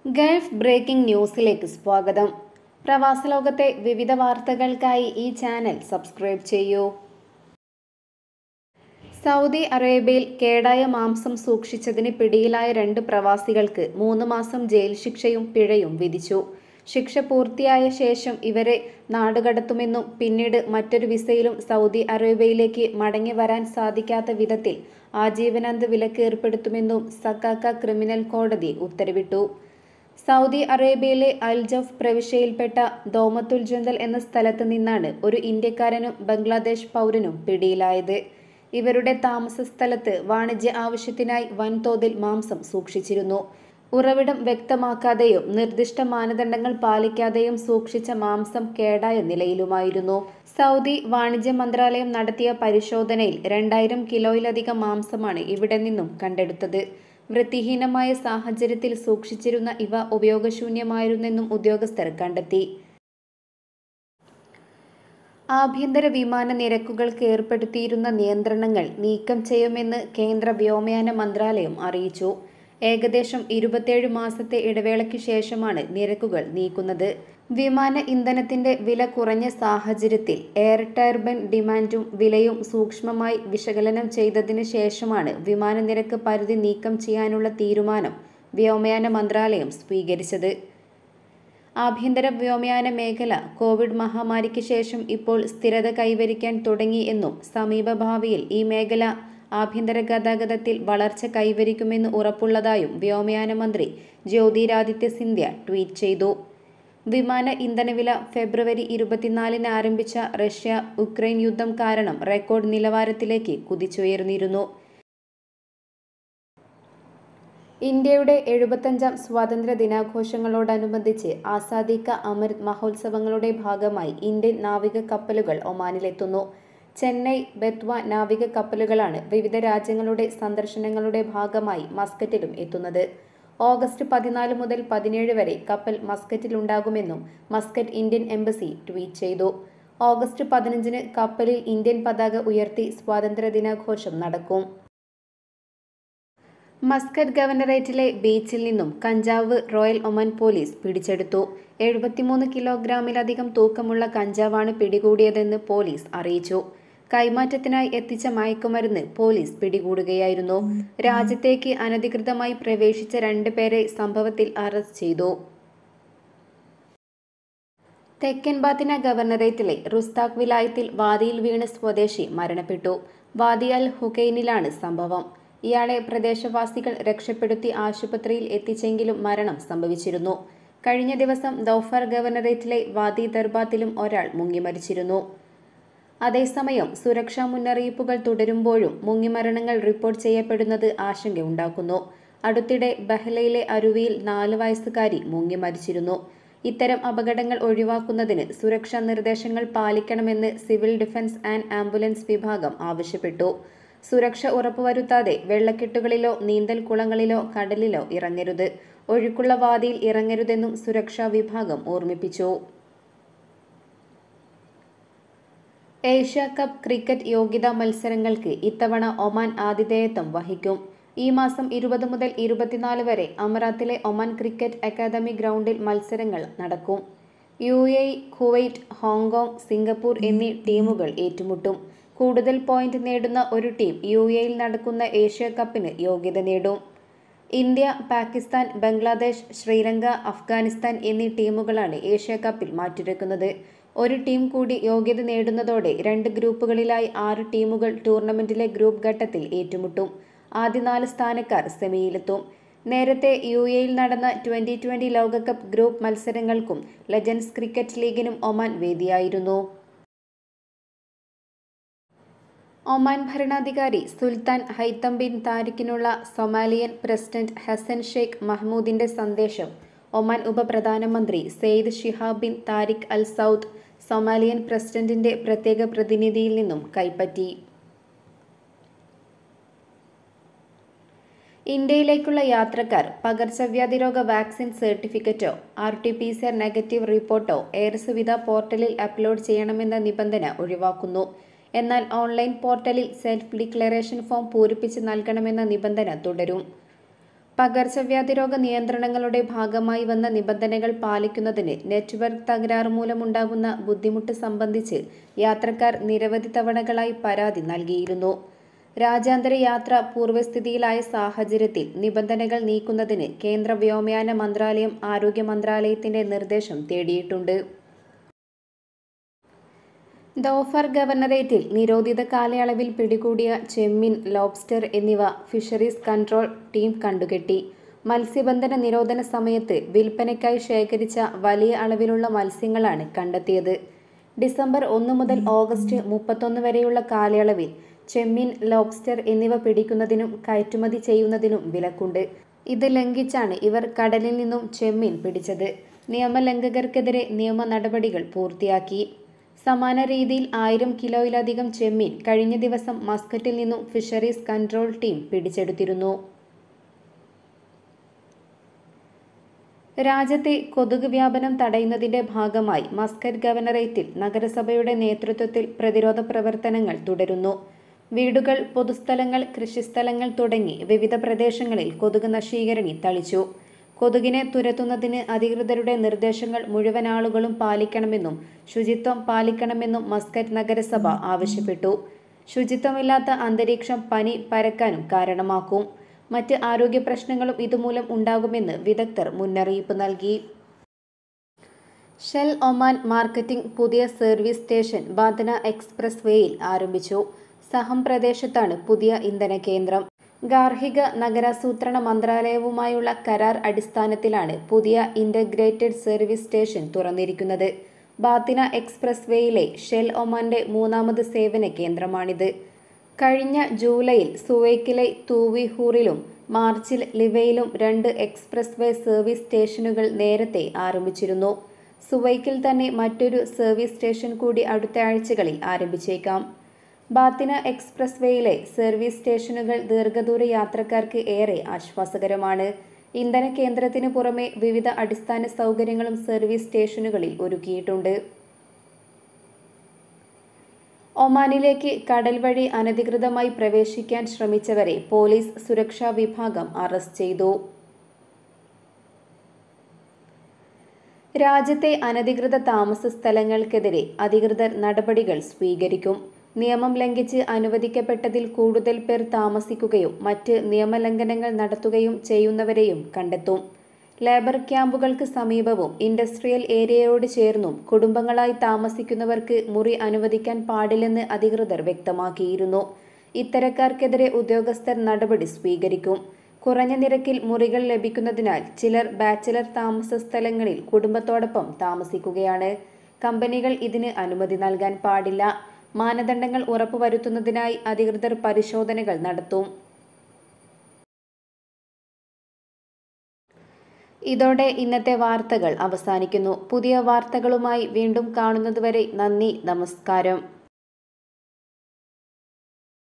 Gulf breaking ന്യൂസിലേക്ക് സ്വാഗതം പ്രവാസലോകത്തെ വിവിധ വാർത്തകൾക്കായി ഈ ചാനൽ സബ്സ്ക്രൈബ് ചെയ്യൂ സൗദി അറേബ്യയിൽ കേടായ മാംസം സൂക്ഷിച്ചതിന് പിടിയിലായ രണ്ട് പ്രവാസികൾക്ക് മൂന്ന് മാസം ജയിൽ ശിക്ഷയും പിഴയും വിധിച്ചു ശിക്ഷ പൂർത്തിയായ ശേഷം ഇവരെ നാടുകടത്തുമെന്നും പിന്നീട് മറ്റൊരു വിസയിലും സൗദി അറേബ്യയിലേക്ക് മടങ്ങി വരാൻ സാധിക്കാത്ത വിധത്തിൽ ആജീവനാന്ത വിലക്ക് ഏർപ്പെടുത്തുമെന്നും സക്കാക്ക ക്രിമിനൽ കോടതി ഉത്തരവിട്ടു സൗദി അറേബ്യയിലെ അൽജഫ് പ്രവിശ്യയിൽപ്പെട്ട ദോമത്തുൽ ജന്തൽ എന്ന സ്ഥലത്ത് നിന്നാണ് ഒരു ഇന്ത്യക്കാരനും ബംഗ്ലാദേശ് പൗരനും പിടിയിലായത് ഇവരുടെ താമസ സ്ഥലത്ത് വാണിജ്യ ആവശ്യത്തിനായി വൻതോതിൽ മാംസം സൂക്ഷിച്ചിരുന്നു ഉറവിടം വ്യക്തമാക്കാതെയും നിർദ്ദിഷ്ട മാനദണ്ഡങ്ങൾ പാലിക്കാതെയും സൂക്ഷിച്ച മാംസം കേടായ നിലയിലുമായിരുന്നു സൗദി വാണിജ്യ മന്ത്രാലയം നടത്തിയ പരിശോധനയിൽ രണ്ടായിരം കിലോയിലധികം മാംസമാണ് ഇവിടെ നിന്നും കണ്ടെടുത്തത് വൃത്തിഹീനമായ സാഹചര്യത്തിൽ സൂക്ഷിച്ചിരുന്ന ഇവ ഉപയോഗശൂന്യമായിരുന്നെന്നും ഉദ്യോഗസ്ഥർ കണ്ടെത്തി ആഭ്യന്തര വിമാന നിരക്കുകൾക്ക് ഏർപ്പെടുത്തിയിരുന്ന നിയന്ത്രണങ്ങൾ നീക്കം ചെയ്യുമെന്ന് കേന്ദ്ര വ്യോമയാന മന്ത്രാലയം അറിയിച്ചു ഏകദേശം ഇരുപത്തേഴ് മാസത്തെ ഇടവേളയ്ക്ക് ശേഷമാണ് നിരക്കുകൾ നീക്കുന്നത് വിമാന ഇന്ധനത്തിന്റെ വില കുറഞ്ഞ സാഹചര്യത്തിൽ എയർ ടർബൈൻ ഡിമാൻഡും വിലയും സൂക്ഷ്മമായി വിശകലനം ചെയ്തതിന് ശേഷമാണ് വിമാന നിരക്ക് പരിധി നീക്കം ചെയ്യാനുള്ള തീരുമാനം വ്യോമയാന മന്ത്രാലയം സ്വീകരിച്ചത് ആഭ്യന്തര വ്യോമയാന മേഖല കോവിഡ് മഹാമാരിക്ക് ശേഷം ഇപ്പോൾ സ്ഥിരത കൈവരിക്കാൻ തുടങ്ങി എന്നും സമീപഭാവിയിൽ ഈ മേഖല ആഭ്യന്തര ഗതാഗതത്തിൽ വളർച്ച കൈവരിക്കുമെന്ന് ഉറപ്പുള്ളതായും വ്യോമയാന മന്ത്രി ജ്യോതിരാദിത്യ സിന്ധ്യ ട്വീറ്റ് ചെയ്തു വിമാന ഇന്ധനവില ഫെബ്രുവരി ഇരുപത്തിനാലിന് ആരംഭിച്ച റഷ്യ ഉക്രൈൻ യുദ്ധം കാരണം റെക്കോർഡ് നിലവാരത്തിലേക്ക് കുതിച്ചുയർന്നിരുന്നു ഇന്ത്യയുടെ എഴുപത്തഞ്ചാം സ്വാതന്ത്ര്യ ദിനാഘോഷങ്ങളോടനുബന്ധിച്ച് ആസാദി കാ അമൃത് മഹോത്സവങ്ങളുടെ ഭാഗമായി ഇന്ത്യൻ നാവിക കപ്പലുകൾ ഒമാനിലെത്തുന്നു ചെന്നൈ ബെത്വ നാവിക കപ്പലുകളാണ് വിവിധ രാജ്യങ്ങളുടെ സന്ദർശനങ്ങളുടെ ഭാഗമായി മസ്കറ്റിലും എത്തുന്നത് ഓഗസ്റ്റ് പതിനാല് മുതൽ പതിനേഴ് വരെ കപ്പൽ മസ്കറ്റിലുണ്ടാകുമെന്നും മസ്കറ്റ് ഇന്ത്യൻ എംബസി ട്വീറ്റ് ചെയ്തു ഓഗസ്റ്റ് പതിനഞ്ചിന് കപ്പലിൽ ഇന്ത്യൻ പതാക ഉയർത്തി സ്വാതന്ത്ര്യ ദിനാഘോഷം നടക്കും മസ്കറ്റ് ഗവർണറേറ്റിലെ ബീച്ചിൽ നിന്നും കഞ്ചാവ് റോയൽ ഒമൻ പോലീസ് പിടിച്ചെടുത്തു എഴുപത്തിമൂന്ന് കിലോഗ്രാമിലധികം തൂക്കമുള്ള കഞ്ചാവാണ് പിടികൂടിയതെന്ന് പോലീസ് അറിയിച്ചു കൈമാറ്റത്തിനായി എത്തിച്ച മയക്കുമരുന്ന് പോലീസ് പിടികൂടുകയായിരുന്നു രാജ്യത്തേക്ക് അനധികൃതമായി പ്രവേശിച്ച രണ്ട് പേരെ സംഭവത്തിൽ അറസ്റ്റ് ചെയ്തു തെക്കൻ ബാത്തിന ഗവർണറേറ്റിലെ റുസ്താഖ് വിലായത്തിൽ വാദിയിൽ വീണ് സ്വദേശി മരണപ്പെട്ടു വാദി അൽ ഹുക്കൈനിലാണ് സംഭവം ഇയാളെ പ്രദേശവാസികൾ രക്ഷപ്പെടുത്തി ആശുപത്രിയിൽ എത്തിച്ചെങ്കിലും മരണം സംഭവിച്ചിരുന്നു കഴിഞ്ഞ ദിവസം ദോഫർ ഗവർണറേറ്റിലെ വാദി ദർബാത്തിലും ഒരാൾ മുങ്ങിമരിച്ചിരുന്നു അതേസമയം സുരക്ഷാ മുന്നറിയിപ്പുകൾ തുടരുമ്പോഴും മുങ്ങിമരണങ്ങൾ റിപ്പോർട്ട് ചെയ്യപ്പെടുന്നത് ആശങ്കയുണ്ടാക്കുന്നു അടുത്തിടെ ബഹ്ലയിലെ അരുവിയിൽ നാല് വയസ്സുകാരി മുങ്ങി മരിച്ചിരുന്നു ഇത്തരം അപകടങ്ങൾ ഒഴിവാക്കുന്നതിന് സുരക്ഷാ നിർദ്ദേശങ്ങൾ പാലിക്കണമെന്ന് സിവിൽ ഡിഫൻസ് ആൻഡ് ആംബുലൻസ് വിഭാഗം ആവശ്യപ്പെട്ടു സുരക്ഷ ഉറപ്പുവരുത്താതെ വെള്ളക്കെട്ടുകളിലോ നീന്തൽ കുളങ്ങളിലോ കടലിലോ ഇറങ്ങരുത് ഒഴുക്കുള്ള വാദിയിൽ ഇറങ്ങരുതെന്നും സുരക്ഷാ വിഭാഗം ഓർമ്മിപ്പിച്ചു ഏഷ്യ കപ്പ് ക്രിക്കറ്റ് യോഗ്യതാ മത്സരങ്ങൾക്ക് ഇത്തവണ ഒമാൻ ആതിഥേയത്വം വഹിക്കും ഈ മാസം ഇരുപത് മുതൽ ഇരുപത്തിനാല് വരെ അമറാത്തിലെ ഒമാൻ ക്രിക്കറ്റ് അക്കാദമി ഗ്രൗണ്ടിൽ മത്സരങ്ങൾ നടക്കും U A Kuwait Hong Kong Singapore എന്നീ ടീമുകൾ ഏറ്റുമുട്ടും കൂടുതൽ പോയിന്റ് നേടുന്ന ഒരു ടീം യു എയിൽ നടക്കുന്ന ഏഷ്യ കപ്പിന് യോഗ്യത നേടും ഇന്ത്യ പാകിസ്ഥാൻ ബംഗ്ലാദേശ് ശ്രീലങ്ക അഫ്ഗാനിസ്ഥാൻ എന്നീ ടീമുകളാണ് ഏഷ്യ കപ്പിൽ മാറ്റുരക്കുന്നത് ഒരു ടീം കൂടി യോഗ്യത നേടുന്നതോടെ രണ്ട് ഗ്രൂപ്പുകളിലായി ആറ് ടീമുകൾ ടൂർണമെന്റിലെ ഗ്രൂപ്പ് ഘട്ടത്തിൽ ഏറ്റുമുട്ടും ആദ്യ നാല് സ്ഥാനക്കാർ സെമിയിലെത്തും നേരത്തെ യു എയിൽ നടന്ന ട്വന്റി ട്വന്റി ലോകകപ്പ് ഗ്രൂപ്പ് മത്സരങ്ങൾക്കും ലെജൻസ് ക്രിക്കറ്റ് ലീഗിനും ഒമാൻ വേദിയായിരുന്നു ഒമാൻ ഭരണാധികാരി സുൽത്താൻ ഹൈത്തം ബിൻ താരിഖിനുള്ള സൊമാലിയൻ പ്രസിഡന്റ് ഹസൻ ഷെയ്ഖ് മഹ്മൂദിന്റെ സന്ദേശം ഒമാൻ ഉപപ്രധാനമന്ത്രി Sayyid Shihab bin Tariq Al Saud Somalian പ്രസിഡന്റിന്റെ പ്രത്യേക പ്രതിനിധിയിൽ നിന്നും കൈപ്പറ്റി ഇന്ത്യയിലേക്കുള്ള യാത്രക്കാർ പകർച്ചവ്യാധി രോഗ വാക്സിൻ സർട്ടിഫിക്കറ്റോ R T P C R negative റിപ്പോർട്ടോ എയർ സുവിധ പോർട്ടലിൽ അപ്ലോഡ് ചെയ്യണമെന്ന നിബന്ധന ഒഴിവാക്കുന്നു എന്നാൽ ഓൺലൈൻ പോർട്ടലിൽ സെൽഫ് ഡിക്ലറേഷൻ ഫോം പൂരിപ്പിച്ച് നൽകണമെന്ന നിബന്ധന തുടരും പകർച്ചവ്യാധി രോഗ നിയന്ത്രണങ്ങളുടെ ഭാഗമായി വന്ന നിബന്ധനകൾ പാലിക്കുന്നതിന് നെറ്റ്വർക്ക് തകരാറ് മൂലമുണ്ടാകുന്ന ബുദ്ധിമുട്ട് സംബന്ധിച്ച് യാത്രക്കാർ നിരവധി തവണകളായി പരാതി നൽകിയിരുന്നു രാജ്യാന്തര യാത്ര പൂർവ്വസ്ഥിതിയിലായ സാഹചര്യത്തിൽ നിബന്ധനകൾ നീക്കുന്നതിന് കേന്ദ്ര വ്യോമയാന മന്ത്രാലയം ആരോഗ്യ മന്ത്രാലയത്തിന്റെ നിർദ്ദേശം തേടിയിട്ടുണ്ട് ദോഫർ ഗവർണറേറ്റിൽ നിരോധിത കാലയളവിൽ പിടികൂടിയ ചെമ്മീൻ ലോബ്സ്റ്റർ എന്നിവ ഫിഷറീസ് കൺട്രോൾ ടീം കണ്ടുകെട്ടി മത്സ്യബന്ധന നിരോധന സമയത്ത് വിൽപ്പനയ്ക്കായി ശേഖരിച്ച വലിയ അളവിലുള്ള മത്സ്യങ്ങളാണ് കണ്ടെത്തിയത് ഡിസംബർ ഒന്ന് മുതൽ ഓഗസ്റ്റ് മുപ്പത്തൊന്ന് വരെയുള്ള കാലയളവിൽ ചെമ്മീൻ ലോബ്സ്റ്റർ എന്നിവ പിടിക്കുന്നതിനും കയറ്റുമതി ചെയ്യുന്നതിനും വിലക്കുണ്ട് ഇത് ലംഘിച്ചാണ് ഇവർ കടലിൽ നിന്നും ചെമ്മീൻ പിടിച്ചത് നിയമലംഘകർക്കെതിരെ നിയമ നടപടികൾ പൂർത്തിയാക്കി സമാന രീതിയിൽ ആയിരം കിലോയിലധികം ചെമ്മീൻ കഴിഞ്ഞ ദിവസം മസ്കറ്റിൽ നിന്നും ഫിഷറീസ് കൺട്രോൾ ടീം പിടിച്ചെടുത്തിരുന്നു രാജ്യത്തെ കൊതുക് വ്യാപനം തടയുന്നതിന്റെ ഭാഗമായി മസ്കറ്റ് ഗവർണറേറ്റിൽ നഗരസഭയുടെ നേതൃത്വത്തിൽ പ്രതിരോധ പ്രവർത്തനങ്ങൾ തുടരുന്നു വീടുകൾ പൊതുസ്ഥലങ്ങൾ കൃഷിസ്ഥലങ്ങൾ തുടങ്ങി വിവിധ പ്രദേശങ്ങളിൽ കൊതുക് നശീകരണി തളിച്ചു കൊതുകിനെ തുരത്തുന്നതിന് അധികൃതരുടെ നിർദ്ദേശങ്ങൾ മുഴുവൻ ആളുകളും പാലിക്കണമെന്നും ശുചിത്വം പാലിക്കണമെന്നും മസ്കറ്റ് നഗരസഭ ആവശ്യപ്പെട്ടു ശുചിത്വമില്ലാത്ത അന്തരീക്ഷം പനി പരക്കാനും കാരണമാക്കും മറ്റ് ആരോഗ്യ പ്രശ്നങ്ങളും ഇതുമൂലം ഉണ്ടാകുമെന്ന് വിദഗ്ധർ മുന്നറിയിപ്പ് നൽകി ഷെൽ ഒമാൻ മാർക്കറ്റിംഗ് പുതിയ സർവീസ് സ്റ്റേഷൻ ബാദന എക്സ്പ്രസ് വേയിൽ ആരംഭിച്ചു സഹം പ്രദേശത്താണ് പുതിയ ഇന്ധന കേന്ദ്രം ഗാർഹിക നഗരാസൂത്രണ മന്ത്രാലയവുമായുള്ള കരാർ അടിസ്ഥാനത്തിലാണ് പുതിയ ഇന്റഗ്രേറ്റഡ് സർവീസ് സ്റ്റേഷൻ തുറന്നിരിക്കുന്നത് ബാത്തിന എക്സ്പ്രസ് വേയിലെ ഷെൽ ഒമാന്റെ മൂന്നാമത് സേവന കേന്ദ്രമാണിത് കഴിഞ്ഞ ജൂലൈയിൽ സുവൈക്കിലെ തൂവിഹൂറിലും മാർച്ചിൽ ലിവയിലും രണ്ട് എക്സ്പ്രസ് വേ സർവീസ് സ്റ്റേഷനുകൾ നേരത്തെ ആരംഭിച്ചിരുന്നു സുവൈക്കിൽ തന്നെ മറ്റൊരു സർവീസ് സ്റ്റേഷൻ കൂടി അടുത്ത ആഴ്ചകളിൽ ആരംഭിച്ചേക്കാം ബാത്തിന എക്സ്പ്രസ് വേയിലെ സർവീസ് സ്റ്റേഷനുകൾ ദീർഘദൂര യാത്രക്കാർക്ക് ഏറെ ആശ്വാസകരമാണ് ഇന്ധന കേന്ദ്രത്തിന് പുറമെ വിവിധ അടിസ്ഥാന സൗകര്യങ്ങളും സർവീസ് സ്റ്റേഷനുകളിൽ ഒരുക്കിയിട്ടുണ്ട് ഒമാനിലേക്ക് കടൽ വഴി അനധികൃതമായി പ്രവേശിക്കാൻ ശ്രമിച്ചവരെ പോലീസ് സുരക്ഷാ വിഭാഗം അറസ്റ്റ് ചെയ്തു രാജ്യത്തെ അനധികൃത താമസ സ്ഥലങ്ങൾക്കെതിരെ അധികൃതർ നടപടികൾ സ്വീകരിക്കും നിയമം ലംഘിച്ച് അനുവദിക്കപ്പെട്ടതിൽ കൂടുതൽ പേർ താമസിക്കുകയും മറ്റ് നിയമലംഘനങ്ങൾ നടത്തുകയും ചെയ്യുന്നവരെയും കണ്ടെത്തും ലേബർ ക്യാമ്പുകൾക്ക് സമീപവും ഇൻഡസ്ട്രിയൽ ഏരിയയോട് ചേർന്നും കുടുംബങ്ങളായി താമസിക്കുന്നവർക്ക് മുറി അനുവദിക്കാൻ പാടില്ലെന്ന് അധികൃതർ വ്യക്തമാക്കിയിരുന്നു ഇത്തരക്കാർക്കെതിരെ ഉദ്യോഗസ്ഥർ നടപടി സ്വീകരിക്കും കുറഞ്ഞ നിരക്കിൽ മുറികൾ ലഭിക്കുന്നതിനാൽ ചിലർ ബാച്ചിലർ താമസ സ്ഥലങ്ങളിൽ കുടുംബത്തോടൊപ്പം താമസിക്കുകയാണ് കമ്പനികൾ ഇതിന് അനുമതി നൽകാൻ പാടില്ല മാനദണ്ഡങ്ങൾ ഉറപ്പുവരുത്തുന്നതിനായി അധികൃതർ പരിശോധനകൾ നടത്തും ഇതോടെ ഇന്നത്തെ വാർത്തകൾ അവസാനിക്കുന്നു പുതിയ വാർത്തകളുമായി വീണ്ടും കാണുന്നതുവരെ നന്ദി നമസ്കാരം